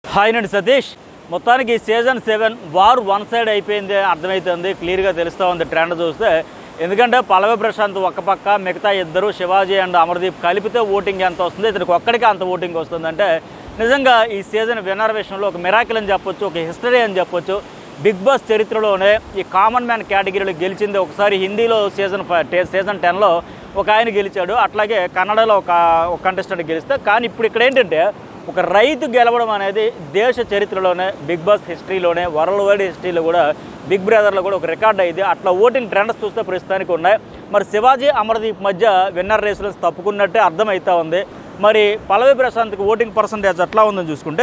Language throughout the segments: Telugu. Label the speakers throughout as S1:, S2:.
S1: హాయ్ నండి సతీష్ మొత్తానికి ఈ season seven war one side అయిపోయింది అర్థమవుతుంది క్లియర్గా తెలుస్తూ ఉంది ట్రెండ్ చూస్తే ఎందుకంటే పల్లవి ప్రశాంత్ ఒక పక్క మిగతా ఇద్దరు శివాజీ అండ్ అమర్దీప్ కలిపితే ఓటింగ్ ఎంత వస్తుంది ఇతనికి ఒక్కడికి అంత ఓటింగ్ వస్తుందంటే నిజంగా ఈ సీజన్ విన్నర్ విషయంలో ఒక మిరాకిల్ అని చెప్పొచ్చు ఒక హిస్టరీ అని చెప్పొచ్చు బిగ్ బాస్ చరిత్రలోనే ఈ కామన్ మ్యాన్ కేటగిరీలో గెలిచింది ఒకసారి హిందీలో సీజన్ సీజన్ టెన్లో ఒక ఆయన గెలిచాడు అట్లాగే కన్నడలో ఒక ఒక కంటెస్టెంట్ గెలిస్తే కానీ ఇప్పుడు ఇక్కడ ఏంటంటే ఒక రైతు గెలవడం అనేది దేశ చరిత్రలోనే బిగ్ బాస్ హిస్టరీలోనే వరల్డ్ వైడ్ హిస్టరీలో కూడా బిగ్ బ్రదర్లో కూడా ఒక రికార్డ్ అయింది అట్లా ఓటింగ్ ట్రెండ్స్ చూస్తే ప్రస్తుతానికి ఉన్నాయి మరి శివాజీ అమర్దీప్ మధ్య విన్నర్ రేసులో తప్పుకున్నట్టే అర్థమవుతా ఉంది మరి పల్లవి ప్రశాంత్కి ఓటింగ్ పర్సంటేజ్ ఎట్లా ఉందని చూసుకుంటే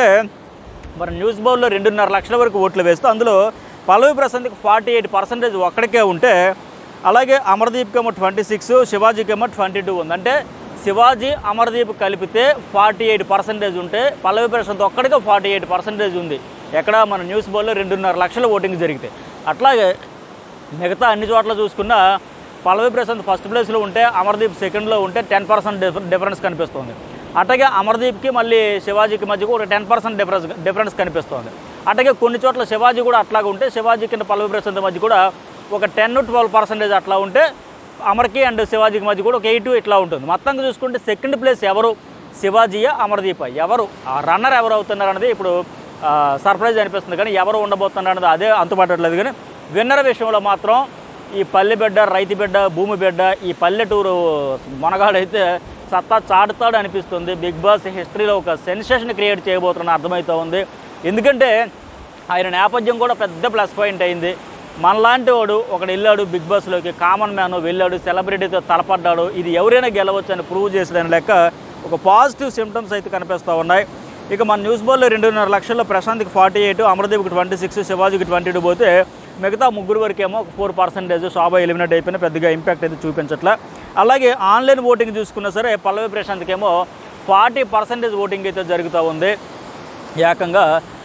S1: మరి న్యూస్ బౌల్లో రెండున్నర లక్షల వరకు ఓట్లు వేస్తే అందులో పల్లవి ప్రశాంత్కి ఫార్టీ ఎయిట్ పర్సెంటేజ్ ఒక్కడికే ఉంటే అలాగే అమర్దీప్కి ఏమో ట్వంటీ సిక్స్ శివాజీకి ఏమో ట్వంటీ టూ ఉంది అంటే శివాజీ అమర్దీప్ కలిపితే ఫార్టీ ఎయిట్ పర్సెంటేజ్ ఉంటే పల్లవి ప్రశాంత్ ఒక్కడికే ఫార్టీ ఎయిట్ పర్సెంటేజ్ ఉంది ఎక్కడ మన న్యూస్ బౌల్లో రెండున్నర లక్షల ఓటింగ్ జరిగితే అట్లాగే మిగతా అన్ని చోట్ల చూసుకున్నా పల్లవి ప్రశాంత్ ఫస్ట్ ప్లేస్లో ఉంటే అమర్దీప్ సెకండ్లో ఉంటే టెన్ పర్సెంట్ డిఫరెన్స్ కనిపిస్తుంది అట్లాగే అమర్దీప్కి మళ్ళీ శివాజీకి మధ్య కూడా టెన్ పర్సెంట్ డిఫరెన్స్ డిఫరెన్స్ కనిపిస్తుంది అట్లాగే కొన్ని చోట్ల శివాజీ కూడా అట్లాగే ఉంటే శివాజీ కింద పల్లవి ప్రశాంత్ మధ్య కూడా ఒక టెన్ ట్వెల్వ్ పర్సెంటేజ్ అట్లా ఉంటే అమర్కి అండ్ శివాజీకి మధ్య కూడా ఒక ఎయిట్ ఇట్లా ఉంటుంది మొత్తంగా చూసుకుంటే సెకండ్ ప్లేస్ ఎవరు శివాజీయా అమర్దీప ఎవరు ఆ రన్నర్ ఎవరు అవుతున్నారు అనేది ఇప్పుడు ఆ, సర్ప్రైజ్ అనిపిస్తుంది కానీ ఎవరు ఉండబోతున్నారు అనేది అదే అంతుపట్టట్లేదు కానీ విన్నర్ విషయంలో మాత్రం ఈ పల్లె బిడ్డ రైతు బిడ్డ భూమి బిడ్డ ఈ పల్లెటూరు మొనగాడైతే సత్తా చాటుతాడు అనిపిస్తుంది బిగ్ బాస్ హిస్టరీలో ఒక సెన్సేషన్ క్రియేట్ చేయబోతున్న అర్థమవుతూ ఉంది ఎందుకంటే ఆయన నేపథ్యం కూడా పెద్ద ప్లస్ పాయింట్ అయింది మనలాంటి వాడు ఒకడు వెళ్ళాడు బిగ్ బాస్లోకి కామన్ మ్యాన్ వెళ్ళాడు సెలబ్రిటీతో తలపడ్డాడు ఇది ఎవరైనా గెలవచ్చు అని ప్రూవ్ చేసేదాని లెక్క ఒక పాజిటివ్ సిమ్టమ్స్ అయితే కనిపిస్తూ ఉన్నాయి ఇక మన న్యూస్ బాల్లో రెండున్నర లక్షల్లో ప్రశాంత్కి forty eight అమర్దీప్కి twenty six శివాజీకి twenty two పోతే మిగతా ముగ్గురు వరకేమో ఒక ఫోర్ పర్సెంటేజ్ శోభ ఎలిమినేట్ అయిపోయినా పెద్దగా ఇంపాక్ట్ అయితే చూపించట్లే అలాగే ఆన్లైన్ ఓటింగ్ చూసుకున్నా సరే పల్లవి ప్రశాంత్కి ఏమో ఫార్టీ పర్సెంటేజ్ ఓటింగ్ అయితే జరుగుతూ ఉంది ఏకంగా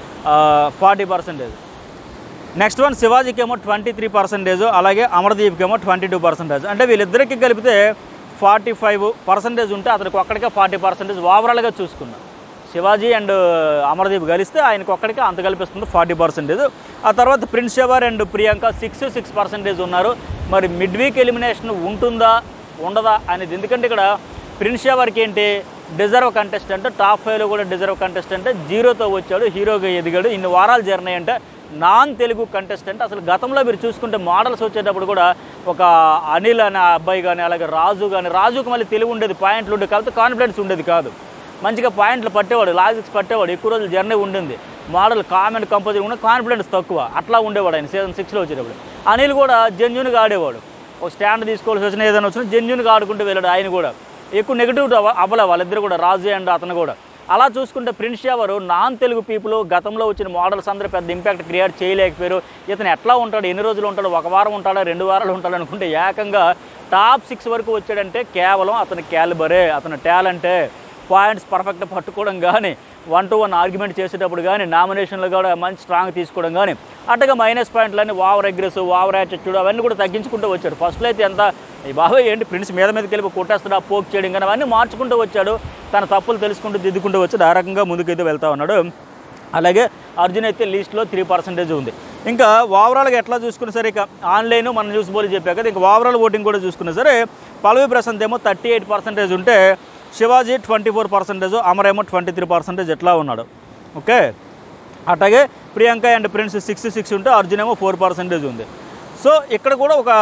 S1: ఫార్టీ పర్సెంటేజ్ నెక్స్ట్ వన్ శివాజీకి ఏమో ట్వంటీ త్రీ పర్సెంటేజ్ అలాగే అమర్దీప్కి ఏమో ట్వంటీ టూ పర్సెంటేజ్ అంటే వీళ్ళిద్దరికి కలిపితే ఫార్టీ ఫైవ్ పర్సెంటేజ్ ఉంటే అతనికి ఒక్కడికే ఫార్టీ పర్సెంటేజ్ ఓవరాల్గా చూసుకున్నాం శివాజీ అండ్ అమర్దీప్ కలిస్తే ఆయనకు ఒక్కడికే అంత కల్పిస్తుంది ఫార్టీ పర్సెంటేజ్ ఆ తర్వాత prince shower and Priyanka six six percentage ఉన్నారు మరి మిడ్ వీక్ ఎలిమినేషన్ ఉంటుందా ఉండదా అనేది ఎందుకంటే ఇక్కడ ప్రిన్స్ షవర్కి ఏంటి డిజర్వ్ కంటెస్టెంట్ టాప్ ఫైవ్లో కూడా డిజర్వ్ కంటెస్టెంట్ జీరోతో వచ్చాడు హీరోగా ఎదిగాడు ఇన్ని వారాలు జర్నీ అంటే నాన్ తెలుగు కంటెస్టెంట్ అసలు గతంలో మీరు చూసుకుంటే మోడల్స్ వచ్చేటప్పుడు కూడా ఒక అనిల్ అనే అబ్బాయి కానీ అలాగే రాజు కానీ రాజుకు మళ్ళీ తెలుగు ఉండేది పాయింట్లు ఉండేది కాబట్టి కాన్ఫిడెన్స్ ఉండేది కాదు మంచిగా పాయింట్లు పట్టేవాడు లాజిక్స్ పట్టేవాడు ఎక్కువ రోజులు జర్నీ ఉండింది మోడల్ కామెంట్ కంపోజింగ్ కూడా కాన్ఫిడెన్స్ తక్కువ అట్లా ఉండేవాడు ఆయన సీజన్ సిక్స్లో వచ్చేటప్పుడు అనిల్ కూడా జెన్యున్గా ఆడేవాడు ఒక స్టాండ్ తీసుకోవాల్సి వచ్చిన ఏదైనా వచ్చినా జెన్యున్గా ఆడుకుంటూ వెళ్ళాడు ఆయన కూడా ఎక్కువ నెగిటివ్ అవ్వలే వాళ్ళిద్దరు కూడా రాజు అండ్ అతను కూడా అలా చూసుకుంటే ప్రిన్స్ ఎవరు నాన్ తెలుగు పీపుల్ గతంలో వచ్చిన మోడల్స్ అందరూ పెద్ద ఇంపాక్ట్ క్రియేట్ చేయలేకపోయారు ఇతను ఎట్లా ఉంటాడు ఎన్ని రోజులు ఉంటాడు ఒక వారం ఉంటాడా రెండు వారాలు ఉంటాడు అనుకుంటే ఏకంగా టాప్ సిక్స్ వరకు వచ్చాడంటే కేవలం అతని క్యాలిబరే అతని టాలెంటే పాయింట్స్ పర్ఫెక్ట్ పట్టుకోవడం కానీ వన్ టు వన్ ఆర్గ్యుమెంట్ చేసేటప్పుడు కానీ నామినేషన్లు కూడా మంచి స్ట్రాంగ్ తీసుకోవడం కానీ అట్టగా minus పాయింట్లన్నీ waiver aggressive waiver attitude అవన్నీ కూడా తగ్గించుకుంటూ వచ్చాడు ఫస్ట్లో అయితే ఎంత ఈ బాబాయ్ ఏంటి ప్రిన్స్ మీద మీదకి వెళ్ళి కొట్టేస్తాడా పోక్ చేయడం కానీ అవన్నీ మార్చుకుంటూ వచ్చాడు తన తప్పులు తెలుసుకుంటూ దిద్దుకుంటూ వచ్చాడు ఆ రకంగా ముందుకైతే వెళ్తా ఉన్నాడు అలాగే అర్జున్ అయితే లిస్ట్లో త్రీ పర్సెంటేజ్ ఉంది ఇంకా ఓవరాల్గా ఎట్లా చూసుకున్నా సరే ఇక ఆన్లైన్ మనం న్యూస్ బోల్ చెప్పా కదా ఇంకా ఓవరాల్ ఓటింగ్ కూడా చూసుకున్నా సరే పల్లవి ప్రశాంత్ ఏమో థర్టీ ఎయిట్ పర్సెంటేజ్ ఉంటే Shivaji twenty four percentage అమరేమో twenty three percentage ఎట్లా ఉన్నాడు ఓకే అట్లాగే Priyanka and prince six six ఉంటే అర్జున్ ఏమో ఫోర్ పర్సెంటేజ్ ఉంది సో ఇక్కడ కూడా ఒక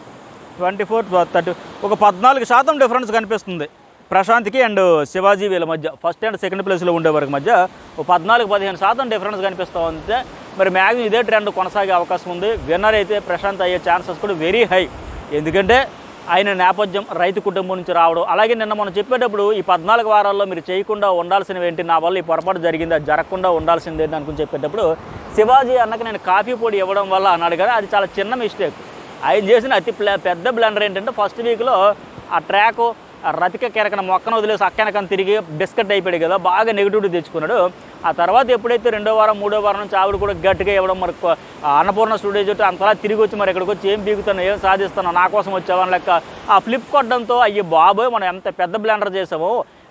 S1: ట్వంటీ ఫోర్ థర్టీ ఒక పద్నాలుగు శాతం డిఫరెన్స్ కనిపిస్తుంది ప్రశాంత్కి అండ్ శివాజీ వీళ్ళ మధ్య ఫస్ట్ అండ్ సెకండ్ ప్లేస్లో ఉండే వరకు మధ్య ఒక పద్నాలుగు పదిహేను శాతం డిఫరెన్స్ కనిపిస్తూ ఉంటే మరి మ్యాక్సిమం ఇదే ట్రెండ్ కొనసాగే అవకాశం ఉంది విన్నర్ అయితే ప్రశాంత్ అయ్యే ఛాన్సెస్ కూడా వెరీ హై ఎందుకంటే ఆయన నేపథ్యం రైతు కుటుంబం నుంచి రావడం అలాగే నిన్న మనం చెప్పేటప్పుడు ఈ పద్నాలుగు వారాల్లో మీరు చేయకుండా ఉండాల్సినవి ఏంటి నా వల్ల ఈ పొరపాటు జరిగింది అది జరగకుండా ఉండాల్సింది ఏంటి అనుకుని చెప్పేటప్పుడు శివాజీ అన్నకి నేను కాఫీ పొడి ఇవ్వడం వల్ల అన్నాడు కదా అది చాలా చిన్న మిస్టేక్ ఆయన చేసిన అతి ప్ల- పెద్ద బ్లండర్ ఏంటంటే ఫస్ట్ వీక్లో ఆ ట్రాక్ ఆ రతిక కెరకన మొక్కను వదిలేసి అక్కనకన తిరిగి బిస్కెట్ అయిపోయాడు కదా బాగా నెగిటివిటీ తెచ్చుకున్నాడు ఆ తర్వాత ఎప్పుడైతే రెండో వారం మూడో వారం నుంచి ఆవిడ కూడా గట్టిగా ఇవ్వడం మరి కొ- ఆ అన్నపూర్ణ స్టూడియో చుట్టూ అంతలా తిరిగి వచ్చి మరి ఇక్కడికి వచ్చి ఏం పీకుతాను ఏం సాధిస్తాను నా కోసం వచ్చావని లెక్క ఆ ఫ్లిప్ కొట్టడంతో అయ్యి బాబోయ్ మనం ఎంత పెద్ద బ్లండర్ చేసామో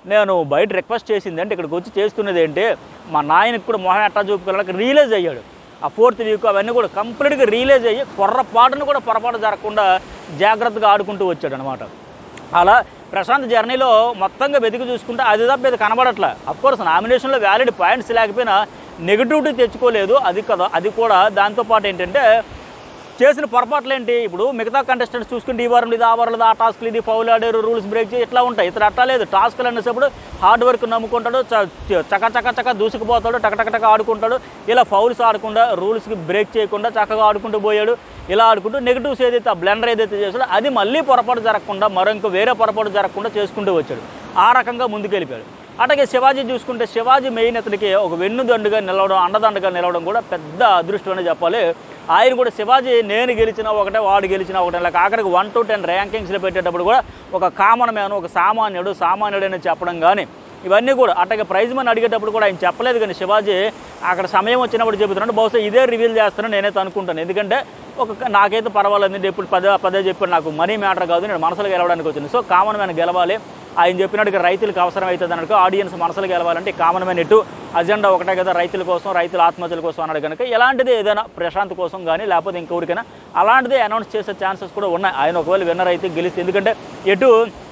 S1: నేను బయట రిక్వెస్ట్ చేసింది అంటే ఇక్కడికి వచ్చి చేస్తున్నది ఏంటి మా నాయనకి కూడా మొహం ఎట్టా చూపుకోవాలని రియలైజ్ అయ్యాడు ఆ ఫోర్త్ వీక్ అవన్నీ కూడా కంప్లీట్గా రియలైజ్ అయ్యి పొర్రపాటును కూడా పొరపాటు జరగకుండా జాగ్రత్తగా ఆడుకుంటూ వచ్చాడు అనమాట అలా ప్రశాంత్ జర్నీలో మొత్తంగా వెతికి చూసుకుంటే అది తప్ప ఇది కనబడట్లే కోర్స్ నామినేషన్లో వ్యాలిడ్ పాయింట్స్ లేకపోయినా నెగిటివిటీ తెచ్చుకోలేదు అది కదా అది కూడా దాంతోపాటు ఏంటంటే చేసిన పొరపాట్లు ఏంటి ఇప్పుడు మిగతా కంటెస్టెంట్స్ చూసుకుంటే ఈ వారం ఇది ఆ వారం ఆ టాస్క్లు ఇది ఫౌల్ ఆడారు రూల్స్ బ్రేక్ చేసి ఇట్లా ఉంటాయి ఇతను అట్లా లేదు టాస్క్లు అనేసప్పుడు హార్డ్ వర్క్ నమ్ముకుంటాడు చ- చ- చక చక చక దూసుకుపోతాడు టక టక టక ఆడుకుంటాడు ఇలా ఫౌల్స్ ఆడకుండా రూల్స్కి బ్రేక్ చేయకుండా చక్కగా ఆడుకుంటూ పోయాడు ఇలా ఆడుకుంటూ నెగిటివ్స్ ఏదైతే ఆ బ్లెండర్ ఏదైతే చేసాడో అది మళ్ళీ పొరపాటు జరగకుండా మరో ఇంకో వేరే పొరపాటు జరగకుండా చేసుకుంటూ వచ్చాడు ఆ రకంగా ముందుకెళ్ళిపోయాడు అట్లాగే శివాజీ చూసుకుంటే శివాజీ మెయిన్ అతనికి ఒక వెన్నుదండుగా నిలవడం అండదండగా నిలవడం కూడా పెద్ద అదృష్టం అనే చెప్పాలి ఆయన కూడా శివాజీ నేను గెలిచినా ఒకటే వాడు గెలిచినా ఒకటే ఇలా ఆఖరికి వన్ టు టెన్ ర్యాంకింగ్స్లో పెట్టేటప్పుడు కూడా ఒక కామన్ మ్యాన్ ఒక సామాన్యుడు సామాన్యుడు అని చెప్పడం కానీ ఇవన్నీ కూడా అట్లాగే ప్రైజ్ మని అడిగేటప్పుడు కూడా ఆయన చెప్పలేదు కానీ శివాజీ అక్కడ సమయం వచ్చినప్పుడు చెబుతున్నాడు బహుశా ఇదే రివీల్ చేస్తానని నేనైతే అనుకుంటాను ఎందుకంటే ఒక నాకైతే పర్వాలేదు నేను ఎప్పుడు పదే పదే చెప్పాను నాకు మనీ మ్యాటర్ కాదు నేను మనసులో గెలవడానికి వచ్చింది సో కామన్ మ్యాన్ గెలవాలి ఆయన చెప్పినట్టుగా రైతులకు అవసరం అవుతుంది అనుకో ఆడియన్స్ మనసులు గెలవాలంటే కామన్ మ్యాన్ ఎటు అజెండా ఒకటే కదా రైతుల కోసం రైతుల ఆత్మహత్యల కోసం అన్నాడు కనుక ఎలాంటిది ఏదైనా ప్రశాంత్ కోసం కానీ లేకపోతే ఇంకొకరికైనా అలాంటిదే అనౌన్స్ చేసే ఛాన్సెస్ కూడా ఉన్నాయి ఆయన ఒకవేళ విన్నర్ అయితే గెలిస్తే ఎందుకంటే ఎటు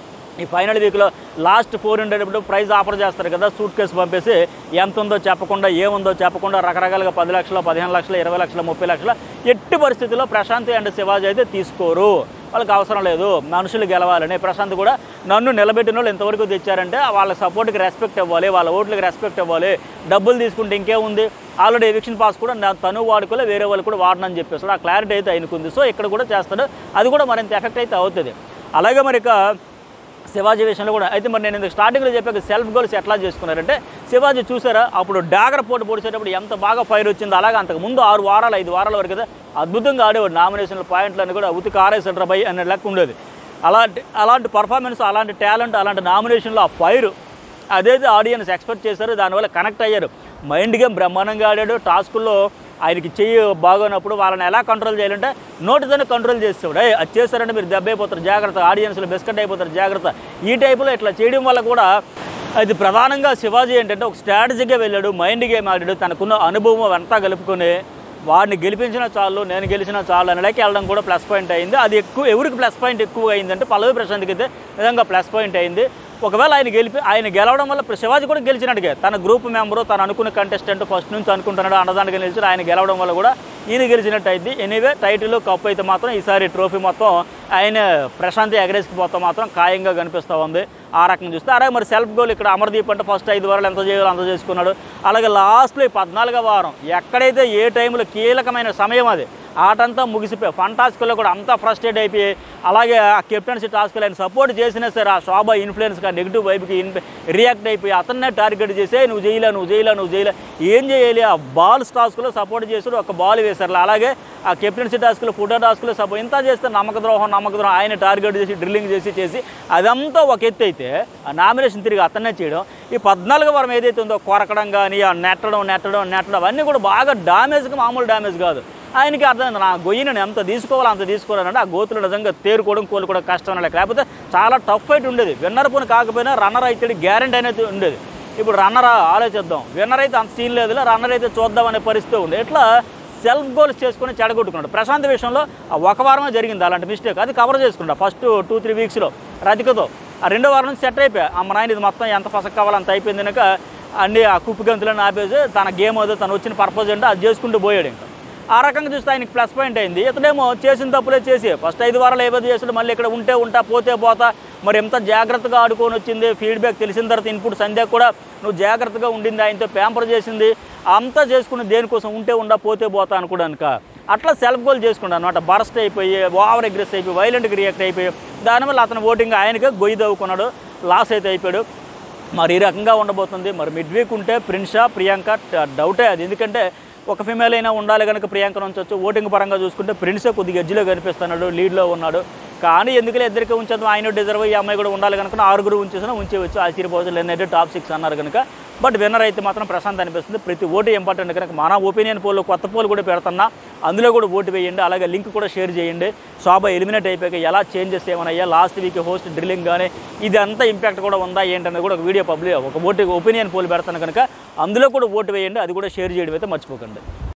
S1: ఈ ఫైనల్ వీక్లో లాస్ట్ ఫోర్ హండ్రెడ్ ఇప్పుడు ప్రైజ్ ఆఫర్ చేస్తారు కదా సూట్ కేసు పంపేసి ఎంత ఉందో చెప్పకుండా ఏముందో చెప్పకుండా రకరకాలుగా పది లక్షలు పదిహేను లక్షలు ఇరవై లక్షలు ముప్పై లక్షల ఎట్టి పరిస్థితుల్లో ప్రశాంత్ అండ్ శివాజీ అయితే తీసుకోరు వాళ్ళకి అవసరం లేదు మనుషులు గెలవాలని ప్రశాంత్ కూడా నన్ను నిలబెట్టిన వాళ్ళు ఎంతవరకు తెచ్చారంటే వాళ్ళ సపోర్ట్కి రెస్పెక్ట్ ఇవ్వాలి వాళ్ళ ఓట్లకి రెస్పెక్ట్ ఇవ్వాలి డబ్బులు తీసుకుంటే ఇంకేముంది ఆల్రెడీ ఎవిక్షన్ పాస్ కూడా నా తను వాడుకోలే వేరే వాళ్ళు కూడా వాడనని చెప్పేస్తాడు ఆ క్లారిటీ అయితే ఆయనకుంది సో ఇక్కడ కూడా చేస్తాడు అది కూడా మరింత ఎఫెక్ట్ అయితే అవుతుంది అలాగే మరి ఇక శివాజీ విషయంలో కూడా అయితే మరి నేను ఇందుకు స్టార్టింగ్లో చెప్పాక సెల్ఫ్ గోల్స్ ఎట్లా చేసుకున్నారంటే శివాజీ చూసారా అప్పుడు డాగర్ పోటు పొడిచేటప్పుడు ఎంత బాగా ఫైర్ వచ్చిందో అలాగే అంతకు ముందు ఆరు వారాలు ఐదు వారాల వరకు కదా అద్భుతంగా ఆడేవాడు నామినేషన్ల పాయింట్లన్నీ కూడా ఉతికి ఆరేసండ్ర బై అనే లెక్క ఉండేది అలాంటి అలాంటి పర్ఫార్మెన్స్ అలాంటి టాలెంట్ అలాంటి నామినేషన్లో ఆ ఫైర్ అదైతే ఆడియన్స్ ఎక్స్పెక్ట్ చేశారు దానివల్ల కనెక్ట్ అయ్యారు మైండ్ గేమ్ బ్రహ్మాండంగా ఆడాడు టాస్కుల్లో ఆయనకి చెయ్యి బాగోనప్పుడు వాళ్ళని ఎలా కంట్రోల్ చేయాలంటే నోటితోనే కంట్రోల్ చేసేవాడు "ఏయ్, అది చేస్తారంటే మీరు దెబ్బ అయిపోతారు జాగ్రత్త ఆడియన్స్లో బిస్కెట్ అయిపోతారు జాగ్రత్త ఈ టైపులో ఇట్లా చేయడం వల్ల కూడా అది ప్రధానంగా శివాజీ ఏంటంటే ఒక స్ట్రాటజీగా వెళ్ళాడు మైండ్ గేమ్ ఆడాడు తనకున్న అనుభవం అంతా కలుపుకొని వాడిని గెలిపించిన చాలు నేను గెలిచిన చాలు అనేలాకి వెళ్ళడం కూడా ప్లస్ పాయింట్ అయింది అది ఎక్కువ ఎవరికి ప్లస్ పాయింట్ ఎక్కువ అయిందంటే పల్లవి ప్రశాంత్కి అయితే నిజంగా ప్లస్ పాయింట్ అయింది ఒకవేళ ఆయన గెలిపి ఆయన గెలవడం వల్ల ఇప్పుడు శివాజీ కూడా గెలిచినట్టుగా తన గ్రూప్ మెంబరు తను అనుకున్న కంటెస్టెంట్ ఫస్ట్ నుంచి అనుకుంటున్నాడు అన్నదానికి గెలిచి ఆయన గెలవడం వల్ల కూడా ఈయన గెలిచినట్టు అయింది ఎనీవే టైటిల్ కప్ అయితే మాత్రం ఈసారి ట్రోఫీ మొత్తం ఆయన ప్రశాంతి ఎగరేసుకు పోతా మాత్రం ఖాయంగా కనిపిస్తూ ఉంది ఆ రకంగా చూస్తే అలాగే మరి సెల్ఫ్ గోల్ ఇక్కడ అమర్దీప్ అంటే ఫస్ట్ ఐదు వారాలు ఎంత చేయాలో అంత చేసుకున్నాడు అలాగే లాస్ట్లో ఈ పద్నాలుగో వారం ఎక్కడైతే ఏ టైంలో కీలకమైన సమయం అది ఆటంతా ముగిసిపోయి ఫన్ టాస్క్లో కూడా అంతా ఫ్రస్ట్రేట్ అయిపోయి అలాగే ఆ కెప్టెన్సీ టాస్క్లో ఆయన సపోర్ట్ చేసినా సరే ఆ శోభ ఇన్ఫ్లుయెన్స్గా నెగిటివ్ వైపుకి రియాక్ట్ అయిపోయి అతన్నే టార్గెట్ చేసే నువ్వు చేయలే నువ్వు చేయలే నువ్వు చేయలే ఏం చేయాలి ఆ బాల్స్ టాస్క్లో సపోర్ట్ చేసాడు ఒక బాల్ వేశారు అలాగే ఆ కెప్టెన్సీ టాస్క్లో ఫుటో టాస్క్లో సపోర్ట్ ఇంత చేస్తే నమ్మక ద్రోహం నమ్మక ద్రోహం ఆయన టార్గెట్ చేసి డ్రిల్లింగ్ చేసి చేసి అదంతా ఒక ఎత్తు అయితే ఆ నామినేషన్ తిరిగి అతన్నే చేయడం ఈ పద్నాలుగు వారం ఏదైతే ఉందో కొరకడం కానీ ఆ నెట్టడం నెట్టడం నెట్టడం అవన్నీ కూడా బాగా డామేజ్కి మామూలు డ్యామేజ్ కాదు ఆయనకి అర్థమైంది నా గొయ్యిని నేను ఎంత తీసుకోవాలో అంత తీసుకోవాలంటే ఆ గోతులు నిజంగా తేరుకోవడం కోలుకోవడం కష్టం లేక లేకపోతే చాలా టఫ్ ఫైట్ ఉండేది విన్నర్ పోనీ కాకపోయినా రన్నర్ అయితే గ్యారంటీ అనేది ఉండేది ఇప్పుడు రన్నర్ ఆలోచిద్దాం విన్నర్ అయితే అంత సీన్ లేదు రన్నర్ అయితే చూద్దాం అనే పరిస్థితి ఉంది ఇట్లా సెల్ఫ్ గోల్స్ చేసుకుని చెడగొట్టుకున్నాడు ప్రశాంత్ విషయంలో ఆ ఒక వారమే జరిగింది అలాంటి మిస్టేక్ అది కవర్ చేసుకున్నాడు ఫస్ట్ టూ త్రీ వీక్స్లో రతికతో ఆ రెండో వారం నుంచి సెట్ అయిపోయా అమ్మ నాయన ఇది మొత్తం ఎంత ఫసక్ కావాలో అంత అయిపోయింది కనుక అన్ని ఆ కుప్పు గంతులను ఆపేసి తన గేమ్ అదో తను వచ్చిన పర్పస్ ఏంటో అది చేసుకుంటూ పోయాడు ఇంకా ఆ రకంగా చూస్తే ఆయనకి ప్లస్ పాయింట్ అయింది ఇతడేమో చేసిన తప్పులే చేసి ఫస్ట్ ఐదు వారాలు ఏదో చేసాడు మళ్ళీ ఇక్కడ ఉంటే ఉంటా పోతే పోతా మరి ఎంత జాగ్రత్తగా ఆడుకొని వచ్చింది ఫీడ్బ్యాక్ తెలిసిన తర్వాత ఇన్పుట్ సంధ్య కూడా నువ్వు జాగ్రత్తగా ఉండింది ఆయనతో ప్యాంపర్ చేసింది అంతా చేసుకుని దేనికోసం ఉంటే ఉండా పోతే పోతా అనుకోడానిక అట్లా సెల్ఫ్ గోల్ చేసుకున్నాడు అనమాట బరస్ట్ అయిపోయి ఓవర్ అగ్రెస్ అయిపోయి వైలెంట్గా రియాక్ట్ అయిపోయి దానివల్ల అతను ఓటింగ్ ఆయనకే గొయ్యి దవ్వుకున్నాడు లాస్ అయితే అయిపోయాడు మరి ఈ రకంగా ఉండబోతుంది మరి మిడ్ వీక్ ఉంటే ప్రిన్షా ప్రియాంక ట- డౌటే అది ఎందుకంటే ఒక ఫిమేల్ అయినా ఉండాలి కనుక ప్రియాంకను ఉంచవచ్చు ఓటింగ్ పరంగా చూసుకుంటే ప్రిన్సే కొద్దిగా ఎడ్జ్లో కనిపిస్తున్నాడు లీడ్లో ఉన్నాడు కానీ ఎందుకులే ఇద్దరికి ఉంచదు ఆయన డిజర్వ్ ఈ అమ్మాయి కూడా ఉండాలి కనుక ఆరుగురు ఉంచేసినా ఉంచేవచ్చు ఆశ్చర్యపోవచ్చు లేదంటే టాప్ సిక్స్ అన్నారు కనుక బట్ విన్నర్ అయితే మాత్రం ప్రశాంత్ అనిపిస్తుంది ప్రతి ఓటు ఇంపార్టెంట్ కనుక మన ఒపీనియన్ పోల్ కొత్త పోల్ కూడా పెడుతున్నా అందులో కూడా ఓటు వేయండి అలాగే లింక్ కూడా షేర్ చేయండి శోభ ఎలిమినేట్ అయిపోయాక ఎలా changes ఏమన్నాయా last week host drilling కానీ ఇది అంతా ఇంపాక్ట్ కూడా ఉందా ఏంటనేది కూడా ఒక వీడియో పబ్లిక్ ఒక ఓటు ఒపీనియన్ పోల్ పెడతాను కనుక అందులో కూడా ఓటు వేయండి అది కూడా షేర్ చేయడం అయితే మర్చిపోకండి